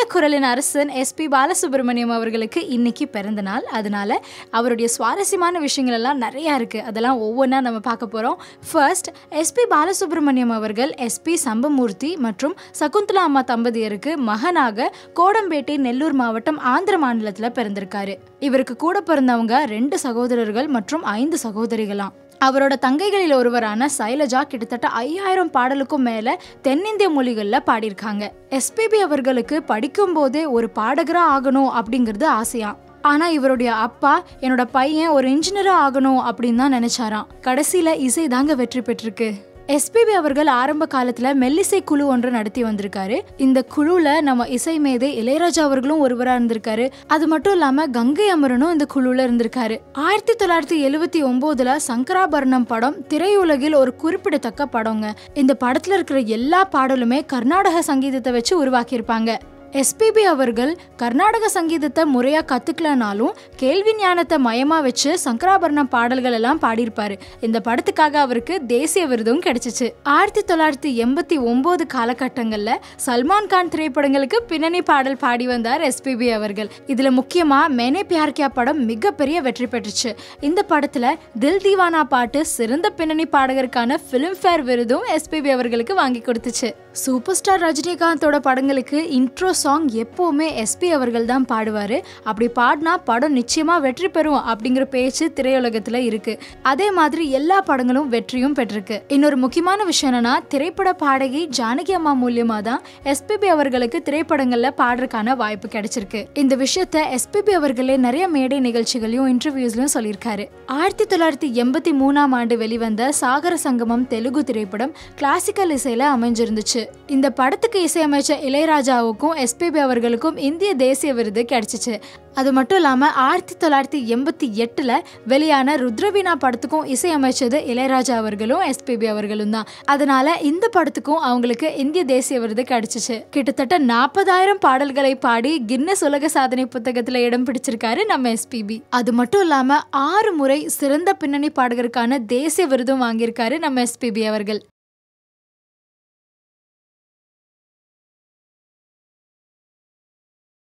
குரலின் அரசன் எஸ்பி பாலசுப்ரமணியம் அவர்களுக்கு இன்னைக்கு பிறந்த நாள் அதனால அவருடைய சுவாரஸ்யமான விஷயங்கள் எல்லாம் நிறையா இருக்குது அதெல்லாம் ஒவ்வொன்றா நம்ம பார்க்க போகிறோம் ஃபர்ஸ்ட் எஸ்பி பாலசுப்ரமணியம் அவர்கள் எஸ்பி சம்பமூர்த்தி மற்றும் சகுந்தலா அம்மா தம்பதியருக்கு மகனாக கோடம்பேட்டை நெல்லூர் மாவட்டம் ஆந்திர மாநிலத்தில் பிறந்திருக்காரு இவருக்கு கூட பிறந்தவங்க ரெண்டு சகோதரர்கள் மற்றும் ஐந்து சகோதரிகளாம் அவரோட தங்கைகளில் ஒருவரான சைலஜா கிட்டத்தட்ட ஐயாயிரம் பாடலுக்கும் மேல தென்னிந்திய மொழிகளில் பாடியிருக்காங்க எஸ்பிபி அவர்களுக்கு படிக்கும் போதே ஒரு பாடகரா ஆகணும் அப்படிங்கிறது ஆசையாம் ஆனா இவருடைய அப்பா என்னோட பையன் ஒரு இன்ஜினியரா ஆகணும் அப்படின்னு தான் நினைச்சாராம் கடைசியில இசை தாங்க வெற்றி பெற்றிருக்கு எஸ்பிபி அவர்கள் ஆரம்ப காலத்துல மெல்லிசை குழு ஒன்று நடத்தி வந்திருக்காரு இந்த குழுல நம்ம இசை மேதை இளையராஜா அவர்களும் ஒருவரா இருந்திருக்காரு அது மட்டும் இல்லாம கங்கை அமரனும் இந்த குழுல இருந்திருக்காரு ஆயிரத்தி தொள்ளாயிரத்தி எழுவத்தி ஒன்பதுல சங்கராபரணம் படம் திரையுலகில் ஒரு குறிப்பிடத்தக்க படங்க இந்த படத்துல இருக்கிற எல்லா பாடலுமே கர்நாடக சங்கீதத்தை வச்சு உருவாக்கியிருப்பாங்க எஸ்பிபி அவர்கள் கர்நாடக சங்கீதத்தை முறையாக கற்றுக்கலனாலும் கேள்வி ஞானத்தை மயமாக வச்சு சங்கராபரணம் பாடல்கள் எல்லாம் பாடியிருப்பாரு இந்த படத்துக்காக அவருக்கு தேசிய விருதும் கிடைச்சிச்சு ஆயிரத்தி தொள்ளாயிரத்தி எண்பத்தி ஒன்பது காலகட்டங்களில் சல்மான் கான் திரைப்படங்களுக்கு பின்னணி பாடல் பாடி வந்தார் எஸ்பிபி அவர்கள் இதில் முக்கியமாக மேனே பியார் கியா படம் மிகப்பெரிய வெற்றி பெற்றுச்சு இந்த படத்தில் தில் தீவானா பாட்டு சிறந்த பின்னணி பாடகருக்கான ஃபிலிம்ஃபேர் விருதும் எஸ்பிபி அவர்களுக்கு வாங்கி கொடுத்துச்சு சூப்பர் ஸ்டார் ரஜினிகாந்தோட படங்களுக்கு இன்ட்ரோ சாங் எப்போவுமே எஸ்பி அவர்கள் தான் பாடுவார் அப்படி பாடினா படம் நிச்சயமாக வெற்றி பெறும் அப்படிங்கிற பேச்சு திரையுலகத்தில் இருக்கு அதே மாதிரி எல்லா படங்களும் வெற்றியும் பெற்றிருக்கு இன்னொரு முக்கியமான விஷயம் என்னன்னா திரைப்பட பாடகி ஜானகி அம்மா மூலியமாக தான் எஸ்பிபி அவர்களுக்கு திரைப்படங்களில் பாடுறதுக்கான வாய்ப்பு கிடைச்சிருக்கு இந்த விஷயத்த எஸ்பிபி அவர்களே நிறைய மேடை நிகழ்ச்சிகளையும் இன்டர்வியூஸ்லையும் சொல்லியிருக்காரு ஆயிரத்தி தொள்ளாயிரத்தி எண்பத்தி மூணாம் ஆண்டு வெளிவந்த சாகர சங்கமம் தெலுங்கு திரைப்படம் கிளாசிக்கல் இசையில அமைஞ்சிருந்துச்சு இந்த படத்துக்கு இசையமைச்ச இளையராஜாவுக்கும் எஸ்பிபி அவர்களுக்கும் இந்திய தேசிய விருது கிடைச்சிச்சு அது மட்டும் இல்லாமல் ஆயிரத்தி தொள்ளாயிரத்தி எண்பத்தி எட்டில் வெளியான ருத்ரவீணா படத்துக்கும் இசையமைச்சது இளையராஜா அவர்களும் எஸ்பிபி அவர்களும் தான் அதனால இந்த படத்துக்கும் அவங்களுக்கு இந்திய தேசிய விருது கிடைச்சிச்சு கிட்டத்தட்ட நாற்பதாயிரம் பாடல்களை பாடி கின்னஸ் உலக சாதனை புத்தகத்தில் இடம் பிடிச்சிருக்காரு நம்ம எஸ்பிபி அது மட்டும் இல்லாமல் ஆறு முறை சிறந்த பின்னணி பாடகருக்கான தேசிய விருதும் வாங்கியிருக்காரு நம்ம எஸ்பிபி அவர்கள்